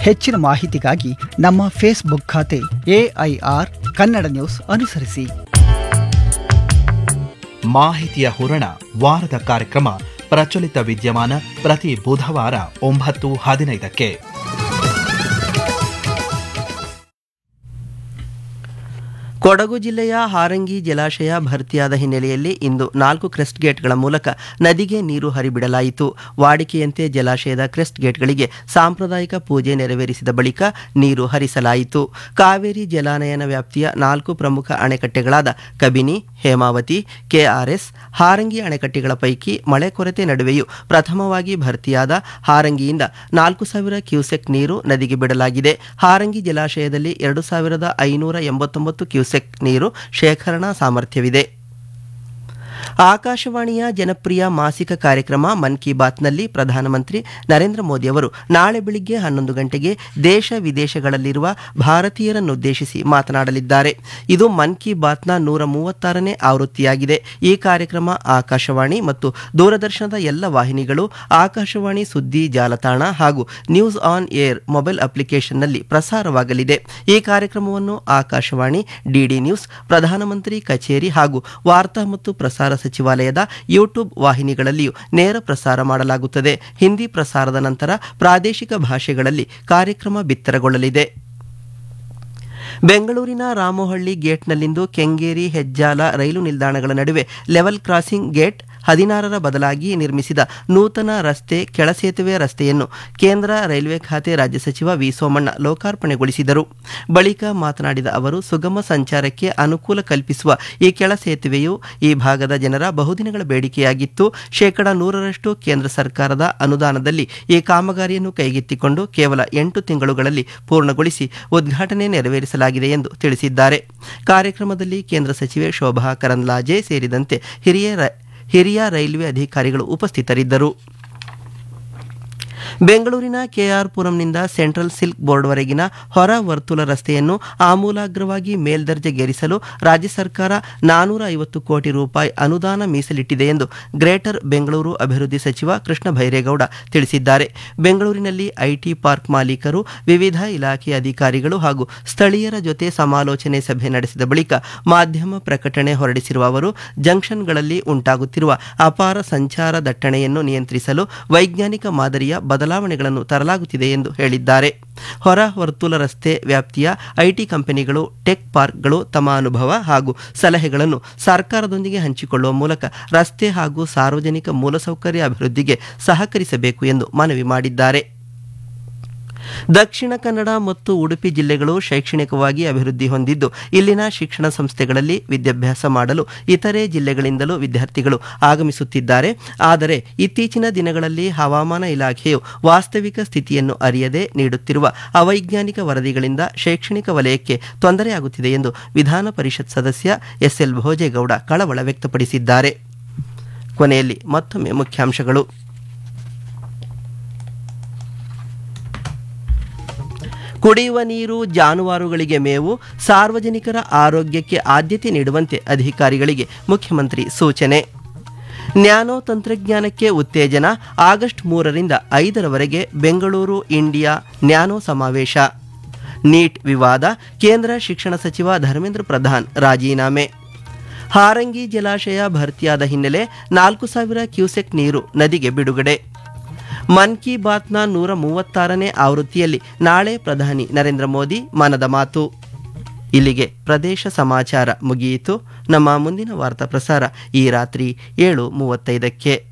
ಹೆಚ್ಚಿನ ಮಾಹಿತಿಗಾಗಿ ನಮ್ಮ ಫೇಸ್ಬುಕ್ ಖಾತೆ ಎಐಆರ್ ಕನ್ನಡ ನ್ಯೂಸ್ ಅನುಸರಿಸಿ ಮಾಹಿತಿಯ ಹೂರಣ ವಾರದ ಕಾರ್ಯಕ್ರಮ ಪ್ರಚಲಿತ ವಿದ್ಯಮಾನ ಪ್ರತಿ ಬುಧವಾರ ಒಂಬತ್ತು ಹದಿನೈದಕ್ಕೆ ಕೊಡಗು ಜಿಲ್ಲೆಯ ಹಾರಂಗಿ ಜಲಾಶಯ ಭರ್ತಿಯಾದ ಹಿನ್ನೆಲೆಯಲ್ಲಿ ಇಂದು ನಾಲ್ಕು ಕ್ರೆಸ್ಟ್ ಗೇಟ್ಗಳ ಮೂಲಕ ನದಿಗೆ ನೀರು ಹರಿಬಿಡಲಾಯಿತು ವಾಡಿಕೆಯಂತೆ ಜಲಾಶಯದ ಕ್ರೆಸ್ಟ್ ಗೇಟ್ಗಳಿಗೆ ಸಾಂಪ್ರದಾಯಿಕ ಪೂಜೆ ನೆರವೇರಿಸಿದ ಬಳಿಕ ನೀರು ಹರಿಸಲಾಯಿತು ಕಾವೇರಿ ಜಲಾನಯನ ವ್ಯಾಪ್ತಿಯ ನಾಲ್ಕು ಪ್ರಮುಖ ಅಣೆಕಟ್ಟೆಗಳಾದ ಕಬಿನಿ ಹೇಮಾವತಿ ಕೆಆರ್ಎಸ್ ಹಾರಂಗಿ ಅಣೆಕಟ್ಟೆಗಳ ಪೈಕಿ ಮಳೆ ಕೊರತೆ ನಡುವೆಯೂ ಪ್ರಥಮವಾಗಿ ಭರ್ತಿಯಾದ ಹಾರಂಗಿಯಿಂದ ನಾಲ್ಕು ಸಾವಿರ ಕ್ಯೂಸೆಕ್ ನೀರು ನದಿಗೆ ಬಿಡಲಾಗಿದೆ ಹಾರಂಗಿ ಜಲಾಶಯದಲ್ಲಿ ಎರಡು ಸಾವಿರದ ಐನೂರ ಎಂಬತ್ತೊಂಬತ್ತು ಕ್ಯೂಸೆಕ್ ನೀರು ಶೇಖರಣಾ ಸಾಮರ್ಥ್ಯವಿದೆ ಆಕಾಶವಾಣಿಯ ಜನಪ್ರಿಯ ಮಾಸಿಕ ಕಾರ್ಯಕ್ರಮ ಮನ್ ಕಿ ಬಾತ್ನಲ್ಲಿ ಪ್ರಧಾನಮಂತ್ರಿ ನರೇಂದ್ರ ಮೋದಿ ಅವರು ನಾಳೆ ಬೆಳಿಗ್ಗೆ ಹನ್ನೊಂದು ಗಂಟೆಗೆ ದೇಶ ವಿದೇಶಗಳಲ್ಲಿರುವ ಭಾರತೀಯರನ್ನುದ್ದೇಶಿಸಿ ಮಾತನಾಡಲಿದ್ದಾರೆ ಇದು ಮನ್ ಕಿ ಬಾತ್ನ ನೂರ ಮೂವತ್ತಾರನೇ ಆವೃತ್ತಿಯಾಗಿದೆ ಈ ಕಾರ್ಯಕ್ರಮ ಆಕಾಶವಾಣಿ ಮತ್ತು ದೂರದರ್ಶನದ ಎಲ್ಲ ವಾಹಿನಿಗಳು ಆಕಾಶವಾಣಿ ಸುದ್ದಿ ಜಾಲತಾಣ ಹಾಗೂ ನ್ಯೂಸ್ ಆನ್ ಏರ್ ಮೊಬೈಲ್ ಅಪ್ಲಿಕೇಶನ್ನಲ್ಲಿ ಪ್ರಸಾರವಾಗಲಿದೆ ಈ ಕಾರ್ಯಕ್ರಮವನ್ನು ಆಕಾಶವಾಣಿ ಡಿಡಿ ನ್ಯೂಸ್ ಪ್ರಧಾನಮಂತ್ರಿ ಕಚೇರಿ ಹಾಗೂ ವಾರ್ತಾ ಮತ್ತು ಪ್ರಸಾರ ಸಚಿವಾಲಯದ ಯೂಟ್ಯೂಬ್ ವಾಹಿನಿಗಳಲ್ಲಿಯೂ ನೇರ ಪ್ರಸಾರ ಮಾಡಲಾಗುತ್ತದೆ ಹಿಂದಿ ಪ್ರಸಾರದ ನಂತರ ಪ್ರಾದೇಶಿಕ ಭಾಷೆಗಳಲ್ಲಿ ಕಾರ್ಯಕ್ರಮ ಬಿತ್ತರಗೊಳ್ಳಲಿದೆ ಬೆಂಗಳೂರಿನ ರಾಮೋಹಳ್ಳಿ ಗೇಟ್ನಲ್ಲಿಂದು ಕೆಂಗೇರಿ ಹೆಜ್ಜಾಲ ರೈಲು ನಿಲ್ದಾಣಗಳ ನಡುವೆ ಲೆವೆಲ್ ಕ್ರಾಸಿಂಗ್ ಗೇಟ್ ಹದಿನಾರರ ಬದಲಾಗಿ ನಿರ್ಮಿಸಿದ ನೂತನ ರಸ್ತೆ ಕೆಳಸೇತುವೆ ರಸ್ತೆಯನ್ನು ಕೇಂದ್ರ ರೈಲ್ವೆ ಖಾತೆ ರಾಜ್ಯ ಸಚಿವ ವಿ ಸೋಮಣ್ಣ ಲೋಕಾರ್ಪಣೆಗೊಳಿಸಿದರು ಬಳಿಕ ಮಾತನಾಡಿದ ಅವರು ಸುಗಮ ಸಂಚಾರಕ್ಕೆ ಅನುಕೂಲ ಕಲ್ಪಿಸುವ ಈ ಕೆಳ ಸೇತುವೆಯು ಈ ಭಾಗದ ಜನರ ಬಹುದಿನಗಳ ಬೇಡಿಕೆಯಾಗಿತ್ತು ಶೇಕಡ ನೂರರಷ್ಟು ಕೇಂದ್ರ ಸರ್ಕಾರದ ಅನುದಾನದಲ್ಲಿ ಈ ಕಾಮಗಾರಿಯನ್ನು ಕೈಗೆತ್ತಿಕೊಂಡು ಕೇವಲ ಎಂಟು ತಿಂಗಳುಗಳಲ್ಲಿ ಪೂರ್ಣಗೊಳಿಸಿ ಉದ್ಘಾಟನೆ ನೆರವೇರಿಸಲಾಗಿದೆ ಎಂದು ತಿಳಿಸಿದ್ದಾರೆ ಕಾರ್ಯಕ್ರಮದಲ್ಲಿ ಕೇಂದ್ರ ಸಚಿವೆ ಶೋಭಾ ಕರಂದ್ಲಾಜೆ ಸೇರಿದಂತೆ ಹಿರಿಯ ರ- ಹಿರಿಯ ರೈಲ್ವೆ ಅಧಿಕಾರಿಗಳು ಉಪಸ್ಥಿತರಿದ್ದರು ಬೆಂಗಳೂರಿನ ಕೆಆರ್ ಪುರಂನಿಂದ ಸೆಂಟ್ರಲ್ ಸಿಲ್ಕ್ ಬೋರ್ಡ್ವರೆಗಿನ ಹೊರ ವರ್ತುಲ ರಸ್ತೆಯನ್ನು ಆಮೂಲಾಗ್ರವಾಗಿ ಮೇಲ್ದರ್ಜೆಗೇರಿಸಲು ರಾಜ್ಯ ಸರ್ಕಾರ ನಾನೂರ ಐವತ್ತು ಕೋಟಿ ರೂಪಾಯಿ ಅನುದಾನ ಮೀಸಲಿಟ್ಟಿದೆ ಎಂದು ಗ್ರೇಟರ್ ಬೆಂಗಳೂರು ಅಭಿವೃದ್ಧಿ ಸಚಿವ ಕೃಷ್ಣ ಭೈರೇಗೌಡ ತಿಳಿಸಿದ್ದಾರೆ ಬೆಂಗಳೂರಿನಲ್ಲಿ ಐಟಿ ಪಾರ್ಕ್ ಮಾಲೀಕರು ವಿವಿಧ ಇಲಾಖೆಯ ಅಧಿಕಾರಿಗಳು ಹಾಗೂ ಸ್ಥಳೀಯರ ಜೊತೆ ಸಮಾಲೋಚನೆ ಸಭೆ ನಡೆಸಿದ ಬಳಿಕ ಮಾಧ್ಯಮ ಪ್ರಕಟಣೆ ಹೊರಡಿಸಿರುವ ಅವರು ಜಂಕ್ಷನ್ಗಳಲ್ಲಿ ಉಂಟಾಗುತ್ತಿರುವ ಅಪಾರ ಸಂಚಾರ ದಟ್ಟಣೆಯನ್ನು ನಿಯಂತ್ರಿಸಲು ವೈಜ್ಞಾನಿಕ ಮಾದರಿಯ ಬದಲಾವಣೆಗಳನ್ನು ತರಲಾಗುತ್ತಿದೆ ಎಂದು ಹೇಳಿದ್ದಾರೆ ಹೊರ ವರ್ತುಲ ರಸ್ತೆ ವ್ಯಾಪ್ತಿಯ ಐಟಿ ಕಂಪನಿಗಳು ಟೆಕ್ ಪಾರ್ಕ್ಗಳು ತಮ್ಮ ಅನುಭವ ಹಾಗೂ ಸಲಹೆಗಳನ್ನು ಸರ್ಕಾರದೊಂದಿಗೆ ಹಂಚಿಕೊಳ್ಳುವ ಮೂಲಕ ರಸ್ತೆ ಹಾಗೂ ಸಾರ್ವಜನಿಕ ಮೂಲಸೌಕರ್ಯ ಅಭಿವೃದ್ಧಿಗೆ ಸಹಕರಿಸಬೇಕು ಎಂದು ಮನವಿ ಮಾಡಿದ್ದಾರೆ ದಕ್ಷಿಣ ಕನ್ನಡ ಮತ್ತು ಉಡುಪಿ ಜಿಲ್ಲೆಗಳು ಶೈಕ್ಷಣಿಕವಾಗಿ ಅಭಿವೃದ್ಧಿ ಹೊಂದಿದ್ದು ಇಲ್ಲಿನ ಶಿಕ್ಷಣ ಸಂಸ್ಥೆಗಳಲ್ಲಿ ವಿದ್ಯಾಭ್ಯಾಸ ಮಾಡಲು ಇತರೆ ಜಿಲ್ಲೆಗಳಿಂದಲೂ ವಿದ್ಯಾರ್ಥಿಗಳು ಆಗಮಿಸುತ್ತಿದ್ದಾರೆ ಆದರೆ ಇತ್ತೀಚಿನ ದಿನಗಳಲ್ಲಿ ಹವಾಮಾನ ಇಲಾಖೆಯು ವಾಸ್ತವಿಕ ಸ್ಥಿತಿಯನ್ನು ಅರಿಯದೆ ನೀಡುತ್ತಿರುವ ಅವೈಜ್ಞಾನಿಕ ವರದಿಗಳಿಂದ ಶೈಕ್ಷಣಿಕ ವಲಯಕ್ಕೆ ತೊಂದರೆಯಾಗುತ್ತಿದೆ ಎಂದು ವಿಧಾನ ಪರಿಷತ್ ಸದಸ್ಯ ಎಸ್ಎಲ್ ಭೋಜೇಗೌಡ ಕಳವಳ ವ್ಯಕ್ತಪಡಿಸಿದ್ದಾರೆ ಕೊನೆಯಲ್ಲಿ ಮತ್ತೊಮ್ಮೆ ಮುಖ್ಯಾಂಶಗಳು ಕುಡಿಯುವ ನೀರು ಜಾನುವಾರುಗಳಿಗೆ ಮೇವು ಸಾರ್ವಜನಿಕರ ಆರೋಗ್ಯಕ್ಕೆ ಆದ್ಯತೆ ನೀಡುವಂತೆ ಅಧಿಕಾರಿಗಳಿಗೆ ಮುಖ್ಯಮಂತ್ರಿ ಸೂಚನೆ ನ್ಯಾನೋ ತಂತ್ರಜ್ಞಾನಕ್ಕೆ ಉತ್ತೇಜನ ಆಗಸ್ಟ್ ಮೂರರಿಂದ ಐದರವರೆಗೆ ಬೆಂಗಳೂರು ಇಂಡಿಯಾ ನ್ಯಾನೋ ಸಮಾವೇಶ ನೀಟ್ ವಿವಾದ ಕೇಂದ್ರ ಶಿಕ್ಷಣ ಸಚಿವ ಧರ್ಮೇಂದ್ರ ಪ್ರಧಾನ್ ರಾಜೀನಾಮೆ ಹಾರಂಗಿ ಜಲಾಶಯ ಭರ್ತಿಯಾದ ಹಿನ್ನೆಲೆ ನಾಲ್ಕು ಸಾವಿರ ಕ್ಯೂಸೆಕ್ ನೀರು ನದಿಗೆ ಬಿಡುಗಡೆ ಮನ್ ಕಿ ಬಾತ್ನ ನೂರ ಮೂವತ್ತಾರನೇ ಆವೃತ್ತಿಯಲ್ಲಿ ನಾಳೆ ಪ್ರಧಾನಿ ನರೇಂದ್ರ ಮೋದಿ ಮನದ ಮಾತು ಇಲ್ಲಿಗೆ ಪ್ರದೇಶ ಸಮಾಚಾರ ಮುಗಿಯಿತು ನಮ್ಮ ಮುಂದಿನ ವಾರ್ತಾ ಪ್ರಸಾರ ಈ ರಾತ್ರಿ ಏಳು ಮೂವತ್ತೈದಕ್ಕೆ